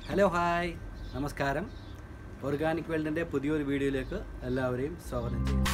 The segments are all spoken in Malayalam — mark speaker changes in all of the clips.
Speaker 1: ഹലോ ഹായ് നമസ്കാരം ഓർഗാനിക് വേൾഡിൻ്റെ പുതിയൊരു വീഡിയോയിലേക്ക് എല്ലാവരെയും സ്വാഗതം ചെയ്യുന്നു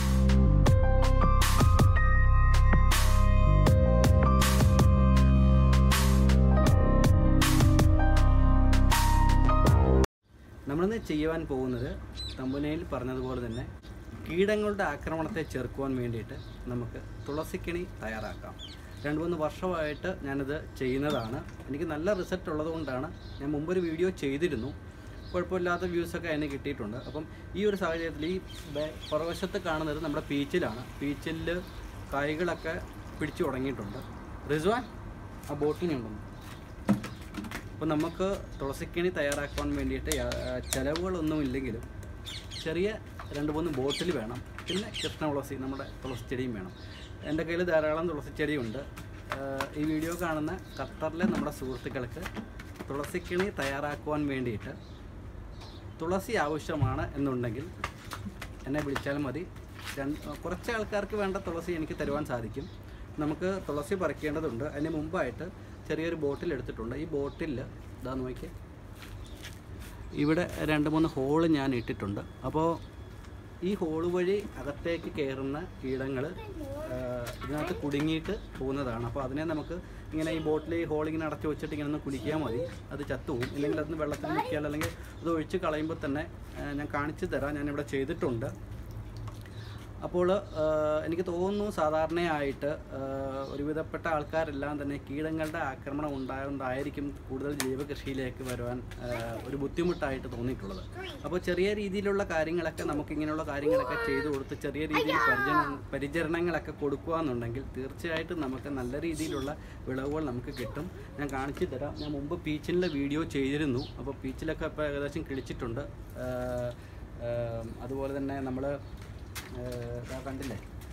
Speaker 1: നമ്മളിന്ന് ചെയ്യുവാൻ പോകുന്നത് തമ്പനയിൽ പറഞ്ഞതുപോലെ തന്നെ കീടങ്ങളുടെ ആക്രമണത്തെ ചെറുക്കുവാൻ വേണ്ടിയിട്ട് നമുക്ക് തുളസിക്കിണി തയ്യാറാക്കാം രണ്ട് മൂന്ന് വർഷമായിട്ട് ഞാനിത് ചെയ്യുന്നതാണ് എനിക്ക് നല്ല റിസൾട്ട് ഉള്ളതുകൊണ്ടാണ് ഞാൻ മുമ്പൊരു വീഡിയോ ചെയ്തിരുന്നു കുഴപ്പമില്ലാത്ത വ്യൂസൊക്കെ അതിന് കിട്ടിയിട്ടുണ്ട് അപ്പം ഈ ഒരു സാഹചര്യത്തിൽ ഈ ബേ- പുറവശത്ത് കാണുന്നത് നമ്മുടെ പീച്ചിലാണ് പീച്ചിൽ കായ്കളൊക്കെ പിടിച്ചു തുടങ്ങിയിട്ടുണ്ട് റിസ്വാൻ ആ ബോട്ടിനുണ്ടെന്ന് അപ്പോൾ നമുക്ക് തുളസിക്കണി തയ്യാറാക്കുവാൻ വേണ്ടിയിട്ട് യാ- ചിലവുകളൊന്നും ഇല്ലെങ്കിലും ചെറിയ രണ്ട് മൂന്ന് ബോട്ടിൽ വേണം പിന്നെ കൃഷ്ണ തുളസി നമ്മുടെ തുളസി ചെടിയും വേണം എൻ്റെ കയ്യിൽ ധാരാളം തുളസി ചെടിയുണ്ട് ആഹ് ഈ വീഡിയോ കാണുന്ന ഖത്തറിലെ നമ്മുടെ സുഹൃത്തുക്കൾക്ക് തുളസിക്കണി തയ്യാറാക്കുവാൻ വേണ്ടിയിട്ട് തുളസി ആവശ്യമാണ് എന്നുണ്ടെങ്കിൽ എന്നെ വിളിച്ചാൽ മതി രണ്ട് കുറച്ച് ആൾക്കാർക്ക് വേണ്ട തുളസി എനിക്ക് തരുവാൻ സാധിക്കും നമുക്ക് തുളസി പറിക്കേണ്ടതുണ്ട് അതിന് മുമ്പായിട്ട് ചെറിയൊരു ബോട്ടിൽ എടുത്തിട്ടുണ്ട് ഈ ബോട്ടിൽ ഇതാ നോക്കി ഇവിടെ രണ്ട് മൂന്ന് ഹോള് ഞാൻ ഇട്ടിട്ടുണ്ട് അപ്പോൾ ഈ ഹോള് വഴി അകത്തേക്ക് കയറുന്ന കീടങ്ങൾ ഇതിനകത്ത് കുടുങ്ങിയിട്ട് പോകുന്നതാണ് അപ്പോൾ അതിനെ നമുക്ക് ഇങ്ങനെ ഈ ബോട്ടിൽ ഈ ഹോൾ ഇങ്ങനെ അടച്ചു വെച്ചിട്ട് ഇങ്ങനെ ഒന്ന് കുടിക്കാൻ മതി അത് ചത്തുപോകും ഇല്ലെങ്കിൽ അതിന് വെള്ളത്തിൽ മുക്കിയാൽ അല്ലെങ്കിൽ അത് ഒഴിച്ച് കളയുമ്പോൾ തന്നെ ആ, ഞാൻ കാണിച്ചു തരാം ഞാനിവിടെ ചെയ്തിട്ടുണ്ട് അപ്പോൾ ആ, എനിക്ക് തോന്നുന്നു സാധാരണയായിട്ട് ആ, ഒരുവിധപ്പെട്ട ആൾക്കാരെല്ലാം തന്നെ കീടങ്ങളുടെ ആക്രമണം ഉണ്ടായതുകൊണ്ടായിരിക്കും കൂടുതൽ ജൈവകൃഷിയിലേക്ക് വരുവാൻ ആ, ഒരു ബുദ്ധിമുട്ടായിട്ട് തോന്നിയിട്ടുള്ളത് അപ്പോൾ ചെറിയ രീതിയിലുള്ള കാര്യങ്ങളൊക്കെ നമുക്ക് ഇങ്ങനെയുള്ള കാര്യങ്ങളൊക്കെ ചെയ്തു കൊടുത്ത് ചെറിയ രീതിയിൽ പരിചരണ പരിചരണങ്ങളൊക്കെ കൊടുക്കുകയെന്നുണ്ടെങ്കിൽ തീർച്ചയായിട്ടും നമുക്ക് നല്ല രീതിയിലുള്ള വിളവുകൾ നമുക്ക് കിട്ടും ഞാൻ കാണിച്ചു തരാം ഞാൻ മുമ്പ് പീച്ചിലെ വീഡിയോ ചെയ്തിരുന്നു അപ്പോൾ പീച്ചിലൊക്കെ ഇപ്പോൾ ഏകദേശം കിളിച്ചിട്ടുണ്ട് ആ, ആ, അതുപോലെ തന്നെ നമ്മൾ ഇതാ കണ്ടില്ലേ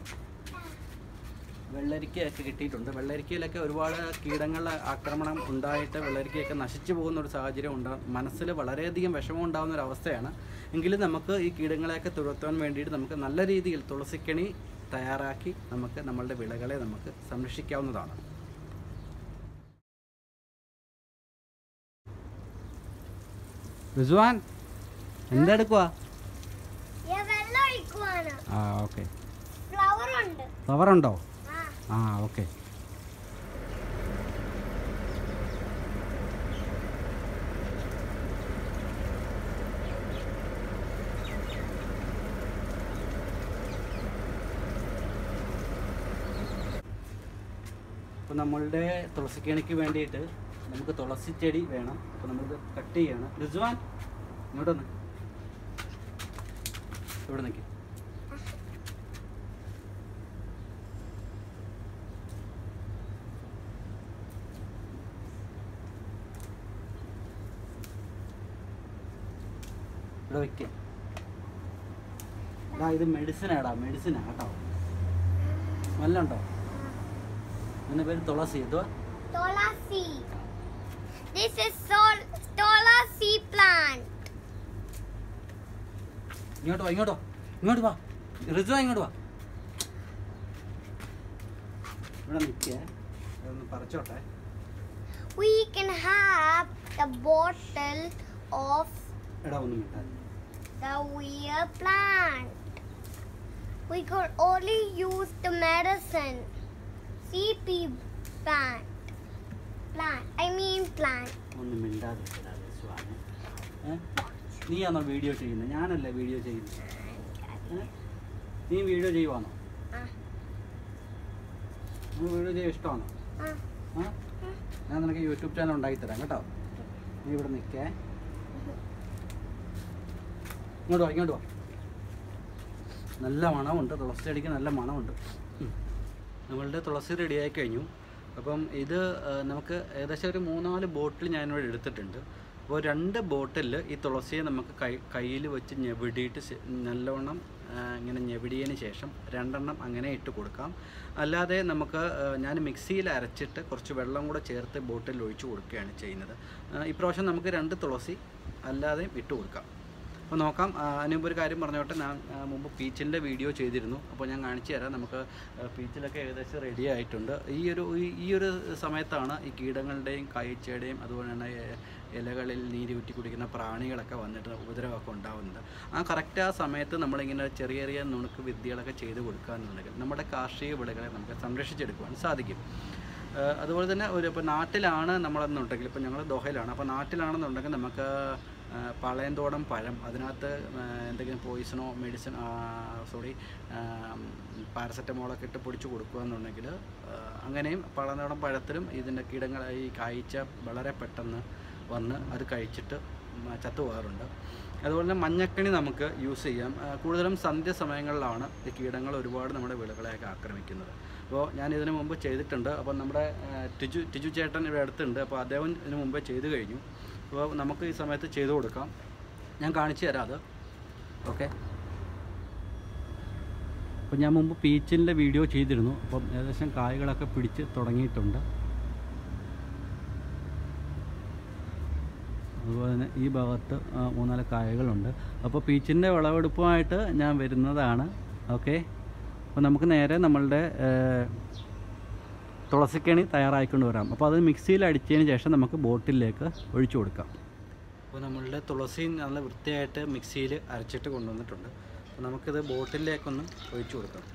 Speaker 1: വെള്ളരിക്കയൊക്കെ കിട്ടിയിട്ടുണ്ട് വെള്ളരിക്കയിലൊക്കെ ഒരുപാട് കീടങ്ങളുടെ ആക്രമണം ഉണ്ടായിട്ട് വെള്ളരിക്കയൊക്കെ നശിച്ചു പോകുന്ന ഒരു സാഹചര്യം ഉണ്ട് മനസ്സിൽ വളരെയധികം വിഷമം ഉണ്ടാകുന്ന ഒരു അവസ്ഥയാണ് എങ്കിലും നമുക്ക് ഈ കീടങ്ങളെയൊക്കെ തുരത്താൻ വേണ്ടിയിട്ട് നമുക്ക് നല്ല രീതിയിൽ തുളസിക്കണി തയ്യാറാക്കി നമുക്ക് നമ്മളുടെ വിളകളെ നമുക്ക് സംരക്ഷിക്കാവുന്നതാണ് റിസ്വാൻ എന്തെടുക്കുവാ
Speaker 2: ഞാൻ വെള്ളം ഒഴിക്കുവാണ്
Speaker 1: ആ ഓക്കെ
Speaker 2: ഫ്ലവർ ഉണ്ട്
Speaker 1: ഫ്ലവറുണ്ടോ
Speaker 2: ആ
Speaker 1: ആ ഓക്കെ അപ്പോൾ നമ്മളുടെ തുളസിക്കണിക്ക് വേണ്ടിയിട്ട് നമുക്ക് തുളസി ചെടി വേണം അപ്പോൾ നമ്മളിത് കട്ട് ചെയ്യണം റിസ്വാൻ ഇങ്ങോട്ട് വന്ന് ഇവിടെ നിൽക്ക് ഇവിടെ വെക്കാം എടാ ഇത് മെഡിസിനാടാ മെഡിസിനാ കേട്ടോ സ്മെല്ലുണ്ടോ എൻ്റെ പേര് തുളസി എന്തുവാ
Speaker 2: തുളസി This is sol Thulasi plant.
Speaker 1: ഇങ്ങോട്ട് വാ ഇങ്ങോട്ട് വാ ഇങ്ങോട്ട് വാ റിസു ഇങ്ങോട്ട് വാ ഇവിടെ നിൽക്കേ ഒന്ന് പറിച്ചോട്ടെ
Speaker 2: We can have the bottle of
Speaker 1: എടാ ഒന്നും മിണ്ടാ
Speaker 2: the weird plant. We could only use the medicine. CP plant. Plant. I mean plant.
Speaker 1: ഒന്നും മിണ്ടാതിരിക്കടാ റിസുവാണ് ഏ നീയാണോ വീഡിയോ ചെയ്യുന്നത് ഞാനല്ലേ വീഡിയോ ചെയ്യുന്നത് ഏ? നീ വീഡിയോ ചെയ്യുവാണോ
Speaker 2: Ah.
Speaker 1: നീ വീഡിയോ ചെയ്യാൻ ഇഷ്ടമാണോ
Speaker 2: Ah.
Speaker 1: ആ ഞാൻ നിനക്ക് യൂട്യൂബ് ചാനൽ ഉണ്ടാക്കി തരാം കേട്ടോ നീ ഇവിടെ നിൽക്കേ ഇങ്ങോട്ട് വാ ഇങ്ങോട്ട് വാ നല്ല മണമുണ്ട് തുളസി ചെടിക്ക് നല്ല മണമുണ്ട് ഉം. നമ്മളുടെ തുളസി റെഡിയായി കഴിഞ്ഞു അപ്പം ഇത് ആ, നമുക്ക് ഏകദേശം ഒരു മൂന്നാല് ബോട്ടിൽ ഞാനിവിടെ എടുത്തിട്ടുണ്ട് അപ്പോൾ രണ്ട് ബോട്ടിൽ ഈ തുളസിയെ നമുക്ക് കൈ കയ്യിൽ വെച്ച് ഞെവിടിയിട്ട് ശേ- നല്ലവണ്ണം ആ, ഇങ്ങനെ ഞെവിടിയതിന് ശേഷം രണ്ടെണ്ണം അങ്ങനെ ഇട്ട് കൊടുക്കാം അല്ലാതെ നമുക്ക് ആ, ഞാൻ മിക്സിയിൽ അരച്ചിട്ട് കുറച്ച് വെള്ളം കൂടെ ചേർത്ത് ബോട്ടിൽ ഒഴിച്ച് കൊടുക്കുകയാണ് ചെയ്യുന്നത് ആ, ഇപ്രാവശ്യം നമുക്ക് രണ്ട് തുളസി അല്ലാതെയും ഇട്ട് കൊടുക്കാം അപ്പോൾ നോക്കാം ആ, അതിന് മുമ്പ് ഒരു കാര്യം പറഞ്ഞോട്ടെ ഞാൻ ആ, മുമ്പ് പീച്ചിൻ്റെ വീഡിയോ ചെയ്തിരുന്നു അപ്പോൾ ഞാൻ കാണിച്ചു തരാം നമുക്ക് ആ, പീച്ചിലൊക്കെ ഏകദേശം റെഡി ആയിട്ടുണ്ട് ഈ ഒരു ഈ- ഈ ഒരു സമയത്താണ് ഈ കീടങ്ങളുടെയും കായ്ച്ചയുടെയും അതുപോലെ തന്നെ എ- ഇലകളിൽ നീരൂറ്റി കുടിക്കുന്ന പ്രാണികളൊക്കെ വന്നിട്ട് ഉപദ്രവമൊക്കെ ഉണ്ടാകുന്നുണ്ട് ആ കറക്റ്റ് ആ സമയത്ത് നമ്മളിങ്ങനെ ചെറിയ ചെറിയ നുണുക്ക് വിദ്യകളൊക്കെ ചെയ്ത് കൊടുക്കുകയെന്നുണ്ടെങ്കിൽ നമ്മുടെ കാർഷിക വിളകളെ നമുക്ക് സംരക്ഷിച്ചെടുക്കുവാൻ സാധിക്കും ഏഹ് അതുപോലെ തന്നെ ഒരു ഇപ്പോൾ നാട്ടിലാണ് നമ്മളെന്നുണ്ടെങ്കിൽ ഇപ്പോൾ ഞങ്ങൾ ദോഹയിലാണ് അപ്പോൾ നാട്ടിലാണെന്നുണ്ടെങ്കിൽ നമുക്ക് ഏഹ് പാളയന്തോടം പഴം അതിനകത്ത് ഏഹ് എന്തെങ്കിലും പോയിസണോ മെഡിസിൻ സോറി പാരസെറ്റമോളൊക്കെ ഇട്ട് പൊടിച്ച് കൊടുക്കുക എന്നുണ്ടെങ്കിൽ ഏഹ് അങ്ങനെയും പാളയന്തോടം പഴത്തിലും ഇതിൻ്റെ കീടങ്ങൾ ഈ കായ്ച്ച വളരെ പെട്ടെന്ന് വന്ന് അത് കഴിച്ചിട്ട് ഉം ചത്തു പോകാറുണ്ട് അതുപോലെ തന്നെ മഞ്ഞക്കണി നമുക്ക് യൂസ് ചെയ്യാം ആ, കൂടുതലും സന്ധ്യ സമയങ്ങളിലാണ് ഈ കീടങ്ങൾ ഒരുപാട് നമ്മുടെ വിളകളെയൊക്കെ ആക്രമിക്കുന്നത് അപ്പോൾ ഞാൻ ഇതിനു മുമ്പ് ചെയ്തിട്ടുണ്ട് അപ്പോൾ നമ്മുടെ ആ, ടിജു ടിജു ചേട്ടൻ ഇവിടെ അടുത്തുണ്ട് അപ്പോൾ അദ്ദേഹം ഇതിനു മുമ്പേ ചെയ്തു കഴിഞ്ഞു അപ്പോൾ നമുക്ക് ഈ സമയത്ത് ചെയ്തു കൊടുക്കാം ഞാൻ കാണിച്ചു തരാം അത് ഓക്കെ അപ്പോൾ ഞാൻ മുമ്പ് പീച്ചിൻ്റെ വീഡിയോ ചെയ്തിരുന്നു അപ്പം ഏകദേശം കായകളൊക്കെ പിടിച്ച് തുടങ്ങിയിട്ടുണ്ട് അതുപോലെ തന്നെ ഈ ഭാഗത്ത് ആ, മൂന്നാല് കായകളുണ്ട് അപ്പോൾ പീച്ചിൻ്റെ വിളവെടുപ്പുമായിട്ട് ഞാൻ വരുന്നതാണ് ഓക്കെ അപ്പോൾ നമുക്ക് നേരെ നമ്മളുടെ ഏഹ്, തുളസിക്കണി തയ്യാറായിക്കൊണ്ട് വരാം അപ്പോൾ അത് മിക്സിയിൽ അടിച്ചതിന് ശേഷം നമുക്ക് ബോട്ടിലേക്ക് ഒഴിച്ചു കൊടുക്കാം അപ്പോൾ നമ്മളുടെ തുളസി നല്ല വൃത്തിയായിട്ട് മിക്സിയിൽ അരച്ചിട്ട് കൊണ്ടുവന്നിട്ടുണ്ട് അപ്പോൾ നമുക്കിത് ബോട്ടിലേക്കൊന്ന് ഒഴിച്ചു കൊടുക്കാം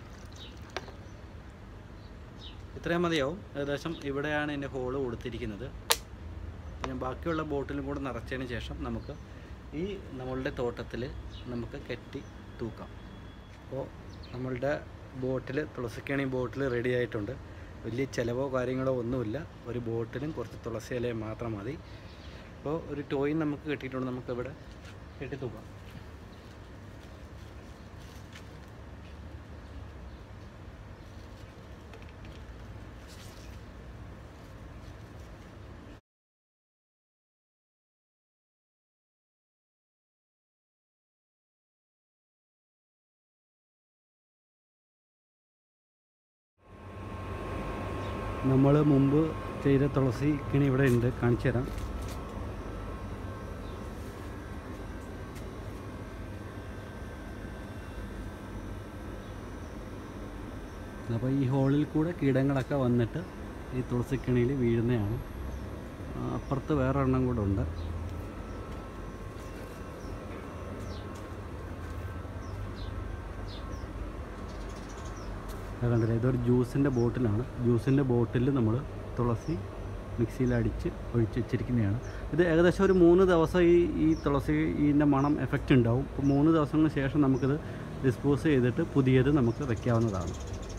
Speaker 1: ഇത്രയും മതിയാവും ഏകദേശം ഇവിടെയാണ് എൻ്റെ ഹോള് കൊടുത്തിരിക്കുന്നത് പിന്നെ ബാക്കിയുള്ള ബോട്ടിലും കൂടെ നിറച്ചതിന് ശേഷം നമുക്ക് ഈ നമ്മളുടെ തോട്ടത്തിൽ നമുക്ക് കെട്ടി തൂക്കാം അപ്പോൾ നമ്മളുടെ ബോട്ടിൽ തുളസിക്കണി ബോട്ടിൽ റെഡി ആയിട്ടുണ്ട് വലിയ ചിലവോ കാര്യങ്ങളോ ഒന്നുമില്ല ഒരു ബോട്ടിലും കുറച്ച് തുളസി ഇലയും മാത്രം മതി അപ്പോൾ ഒരു ടോയും നമുക്ക് കെട്ടിയിട്ടുണ്ട് നമുക്കിവിടെ കെട്ടി തൂക്കാം നമ്മൾ മുമ്പ് ചെയ്ത തുളസി കിണി ഇവിടെ ഉണ്ട് കാണിച്ചു തരാം അപ്പോൾ ഈ ഹോളിൽ കൂടെ കീടങ്ങളൊക്കെ വന്നിട്ട് ഈ തുളസിക്കിണിയിൽ വീഴുന്നതാണ് ആ, അപ്പുറത്ത് വേറെ എണ്ണം കൂടെ ഉണ്ട് അത് കണ്ടില്ലേ ഇതൊരു ജ്യൂസിൻ്റെ ബോട്ടിലാണ് ജ്യൂസിൻ്റെ ബോട്ടിൽ നമ്മൾ തുളസി മിക്സിയിൽ അടിച്ച് ഒഴിച്ച് വെച്ചിരിക്കുന്നതാണ് ഇത് ഏകദേശം ഒരു മൂന്ന് ദിവസം ഈ ഈ തുളസി ഇതിൻ്റെ മണം എഫക്റ്റ് ഉണ്ടാവും അപ്പോൾ മൂന്ന് ദിവസങ്ങൾക്ക് ശേഷം നമുക്കിത് ഡിസ്പോസ് ചെയ്തിട്ട് പുതിയത് നമുക്ക് വെക്കാവുന്നതാണ്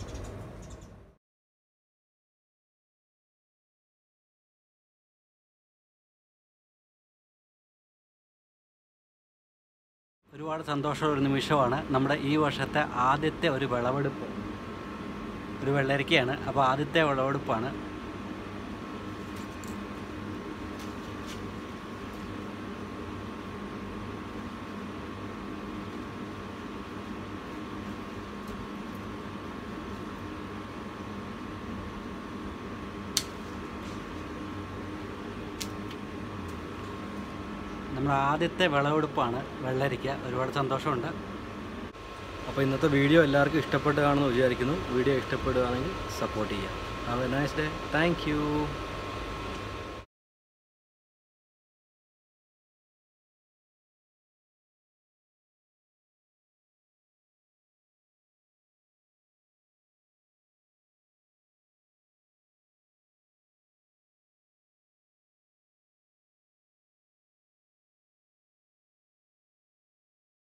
Speaker 1: ഒരുപാട് സന്തോഷമുള്ള ഒരു നിമിഷമാണ് നമ്മുടെ ഈ വർഷത്തെ ആദ്യത്തെ ഒരു വിളവെടുപ്പ് ഒരു വെള്ളരിക്കയാണ് അപ്പോൾ ആദ്യത്തെ വിളവെടുപ്പാണ് നമ്മുടെ ആദ്യത്തെ വിളവെടുപ്പാണ് വെള്ളരിക്ക ഒരുപാട് സന്തോഷമുണ്ട് അപ്പോൾ ഇന്നത്തെ വീഡിയോ എല്ലാവർക്കും ഇഷ്ടപ്പെട്ടു കാണുമെന്ന് വിചാരിക്കുന്നു വീഡിയോ ഇഷ്ടപ്പെടുകയാണെങ്കിൽ സപ്പോർട്ട് ചെയ്യാം have a nice day thank U